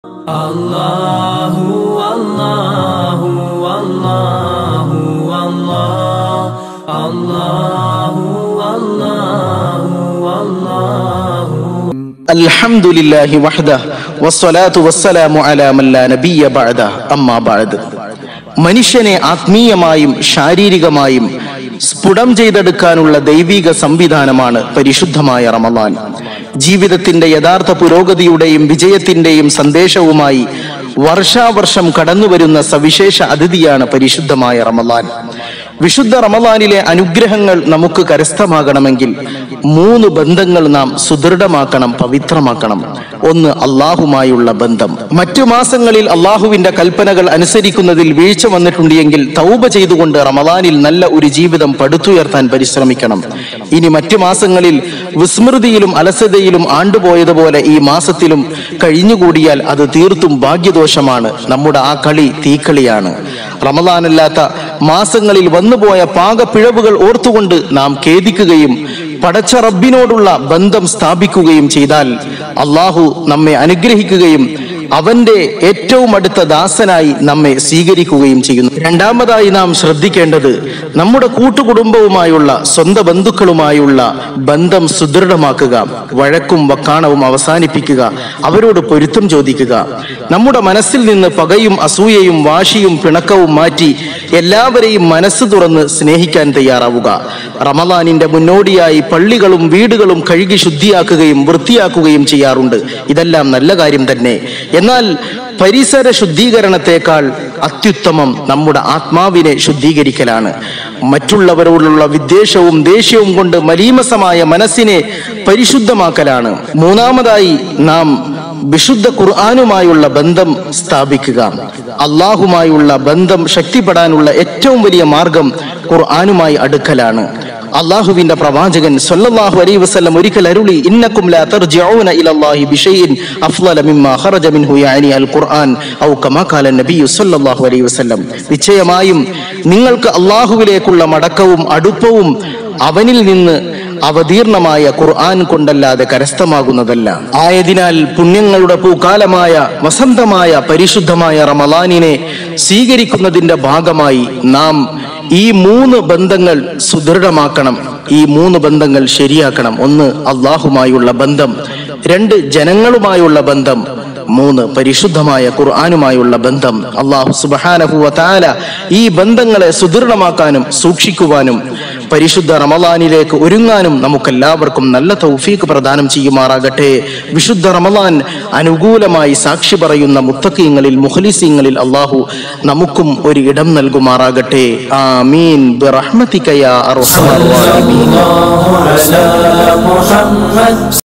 അല്ലാഹു അല്ലാഹു അല്ലാഹു അല്ലാഹു അല്ലാഹു അല്ലാഹു الحمد لله وحده والصلاة والسلام على من لا نبي بعده أما بعد മനുഷ്യനെ ആത്മീയമായും ശാരീരികമായും സ്ഫുടം ചെയ്തെടുക്കാനുള്ള ദൈവിക സംവിധാനമാണ് പരിശുദ്ധമായ റമദാൻ ജീവിതത്തിന്റെ യഥാർത്ഥ പുരോഗതിയുടെയും വിജയത്തിന്റെയും സന്ദേശവുമായി വർഷാവർഷം കടന്നുവരുന്ന സവിശേഷ അതിഥിയാണ് പരിശുദ്ധമായ റമദാൻ വിശുദ്ധ റമദാനിലെ അനുഗ്രഹങ്ങൾ നമുക്ക് കരസ്ഥമാകണമെങ്കിൽ മൂന്ന് ബന്ധങ്ങൾ നാം സുദൃഢമാക്കണം പവിത്രമാക്കണം ഒന്ന് അള്ളാഹുമായുള്ള ബന്ധം മറ്റു മാസങ്ങളിൽ അള്ളാഹുവിന്റെ കൽപ്പനകൾ അനുസരിക്കുന്നതിൽ വീഴ്ച വന്നിട്ടുണ്ട് എങ്കിൽ തൗബ ചെയ്തുകൊണ്ട് റമദാനിൽ നല്ല ഒരു ജീവിതം പടുത്തുയർത്താൻ പരിശ്രമിക്കണം ഇനി മറ്റു മാസങ്ങളിൽ വിസ്മൃതിയിലും അലസതയിലും ആണ്ടുപോയതുപോലെ ഈ മാസത്തിലും കഴിഞ്ഞുകൂടിയാൽ അത് തീർത്തും ഭാഗ്യദോഷമാണ് നമ്മുടെ ആ കളി തീക്കളിയാണ് റമദാനല്ലാത്ത മാസങ്ങളിൽ വന്നുപോയ പാകപ്പിഴവുകൾ ഓർത്തുകൊണ്ട് നാം ഖേദിക്കുകയും പടച്ച റബ്ബിനോടുള്ള ബന്ധം സ്ഥാപിക്കുകയും ചെയ്താൽ അള്ളാഹു നമ്മെ അനുഗ്രഹിക്കുകയും അവന്റെ ഏറ്റവും അടുത്ത ദാസനായി നമ്മെ സ്വീകരിക്കുകയും ചെയ്യുന്നു രണ്ടാമതായി നാം ശ്രദ്ധിക്കേണ്ടത് നമ്മുടെ കൂട്ടുകുടുംബവുമായുള്ള സ്വന്തം ബന്ധുക്കളുമായുള്ള ബന്ധം സുദൃഢമാക്കുക വഴക്കും വക്കാണവും അവസാനിപ്പിക്കുക അവരോട് പൊരുത്തം ചോദിക്കുക നമ്മുടെ മനസ്സിൽ നിന്ന് പകയും അസൂയയും വാശിയും പിണക്കവും മാറ്റി എല്ലാവരെയും മനസ്സ് തുറന്ന് സ്നേഹിക്കാൻ തയ്യാറാവുക റമദാനിന്റെ മുന്നോടിയായി പള്ളികളും വീടുകളും കഴുകി ശുദ്ധിയാക്കുകയും വൃത്തിയാക്കുകയും ചെയ്യാറുണ്ട് ഇതെല്ലാം നല്ല കാര്യം തന്നെ എന്നാൽ പരിസര ശുദ്ധീകരണത്തെക്കാൾ അത്യുത്തമം നമ്മുടെ ആത്മാവിനെ ശുദ്ധീകരിക്കലാണ് മറ്റുള്ളവരോടുള്ള വിദ്വേഷവും ദേഷ്യവും കൊണ്ട് മലീമസമായ മനസ്സിനെ പരിശുദ്ധമാക്കലാണ് മൂന്നാമതായി നാം വിശുദ്ധ ഖുർആാനുമായുള്ള ബന്ധം സ്ഥാപിക്കുക അള്ളാഹുമായുള്ള ബന്ധം ശക്തിപ്പെടാനുള്ള ഏറ്റവും വലിയ മാർഗം ഖുർആാനുമായി അടുക്കലാണ് അള്ളാഹുവിന്റെ പ്രവാചകൻ സല്ലല്ലാഹു അലൈഹി വസല്ലം ഒരിക്കൽ അരുളി ഇന്നക്കും ലാ തർജിഊന ഇലല്ലാഹി ബിശൈഇൻ അഫ്ളല മിമ്മാ ഖറജ മിൻഹു യാനി അൽ ഖുർആൻ ഔ കമാ ഖാല നബിയു സല്ലല്ലാഹു അലൈഹി വസല്ലം നിശ്ചയമായും നിങ്ങൾക്ക് അള്ളാഹുവിലേക്കുള്ള മടക്കവും അടുപ്പവും അവനിൽ നിന്ന് അവതീർണമായ ഖുർആൻ കൊണ്ടല്ലാതെ കരസ്ഥമാകുന്നതല്ല ആയതിനാൽ പുണ്യങ്ങളുടെ പൂക്കാലമായ വസന്തമായ പരിശുദ്ധമായ റമലാനിനെ സ്വീകരിക്കുന്നതിന്റെ ഭാഗമായി നാം ഈ മൂന്ന് ബന്ധങ്ങൾ സുദൃഢമാക്കണം ഈ മൂന്ന് ബന്ധങ്ങൾ ശരിയാക്കണം ഒന്ന് അള്ളാഹുമായുള്ള ബന്ധം രണ്ട് ജനങ്ങളുമായുള്ള ബന്ധം മൂന്ന് പരിശുദ്ധമായ ഖുർആാനുമായുള്ള ബന്ധം അള്ളാഹു സുബഹാനഹുവ താല ഈ ബന്ധങ്ങളെ സുദൃഢമാക്കാനും സൂക്ഷിക്കുവാനും പരിശുദ്ധ റമലാനിലേക്ക് ഒരുങ്ങാനും നമുക്കെല്ലാവർക്കും നല്ല തൗഫീക്ക് പ്രദാനം ചെയ്യുമാറാകട്ടെ വിശുദ്ധ റമലാൻ അനുകൂലമായി സാക്ഷി പറയുന്ന മുത്തക്കീങ്ങളിൽ മുഖലിസീങ്ങളിൽ അള്ളാഹു നമുക്കും ഒരു ഇടം നൽകുമാറാകട്ടെ ആമീൻ ബിറഹ്മതിക യാ അർഹമർ റഹീമീൻ على محمد